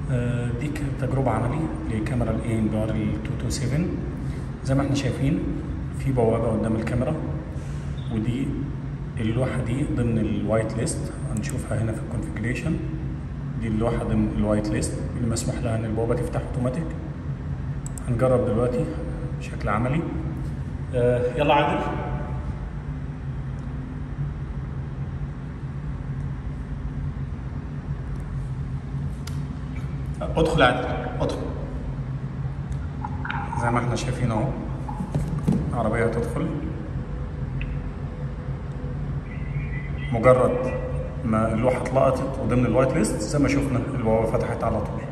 آه، دي كانت تجربة عملي لكاميرا الاي ام بي ار 227 زي ما احنا شايفين في بوابة قدام الكاميرا ودي اللوحة دي ضمن الوايت ليست هنشوفها هنا في الكونفيجريشن دي اللوحة ضمن الوايت ليست اللي مسموح لها ان البوابة تفتح اوتوماتيك هنجرب دلوقتي بشكل عملي آه، يلا عادل ادخل عادل ادخل زي ما احنا شايفين اهو العربية هتدخل مجرد ما اللوحة اتلقطت وضمن الوايت ليست زي ما شفنا البوابة فتحت على طول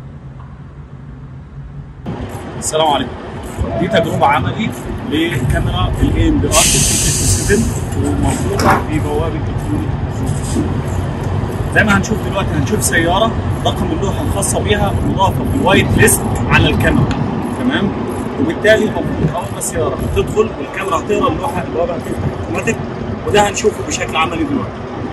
السلام عليكم دي تجربة عملي لكاميرا الاي ام بي ار 7 وموجودة في بوابة الكتروني زي ما هنشوف دلوقتي هنشوف سيارة رقم اللوحة الخاصة بيها مضافة في الوايت ليست على الكاميرا تمام وبالتالي المفروض اول ما السيارة هتدخل والكاميرا هتقرا اللوحة البوابة هتفتح اوتوماتيك وده هنشوفه بشكل عملي دلوقتي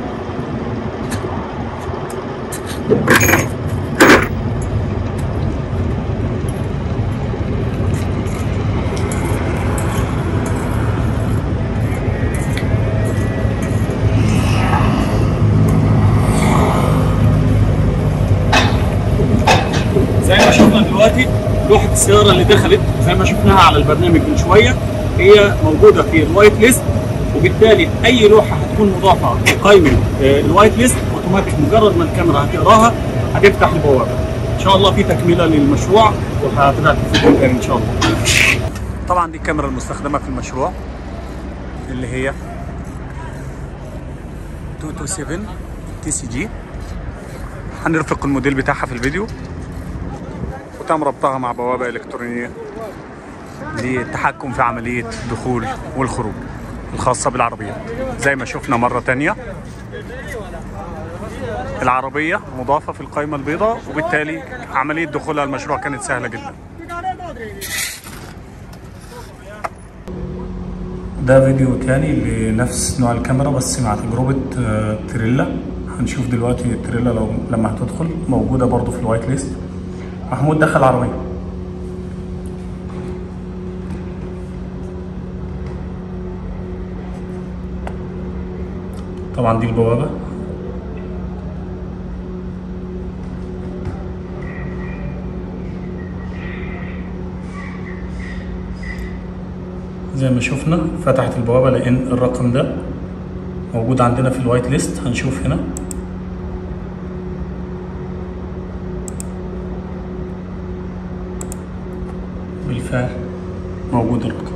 زي ما شفنا دلوقتي لوحة السيارة اللي دخلت زي ما شفناها على البرنامج من شوية هي موجودة في الوايت ليست وبالتالي أي لوحة هتكون مضافة في قائمة آه، الوايت ليست أوتوماتيك مجرد ما الكاميرا هتقراها هتفتح البوابة. إن شاء الله في تكملة للمشروع وهتبقى في فيديو تاني إن شاء الله. طبعا دي الكاميرا المستخدمة في المشروع اللي هي 227 تي سي جي هنرفق الموديل بتاعها في الفيديو وتم ربطها مع بوابة إلكترونية للتحكم في عملية الدخول والخروج الخاصة بالعربية زي ما شفنا مرة تانية العربية مضافة في القائمة البيضاء وبالتالي عملية دخولها المشروع كانت سهلة جدا ده فيديو تاني لنفس نوع الكاميرا بس مع تجربة آه، تريلا هنشوف دلوقتي التريلا لو لما هتدخل موجودة برضو في الوايت ليست محمود دخل العربية طبعا دي البوابة زي ما شفنا فتحت البوابة لأن الرقم ده موجود عندنا في الوايت ليست هنشوف هنا بالفعل موجود الرقم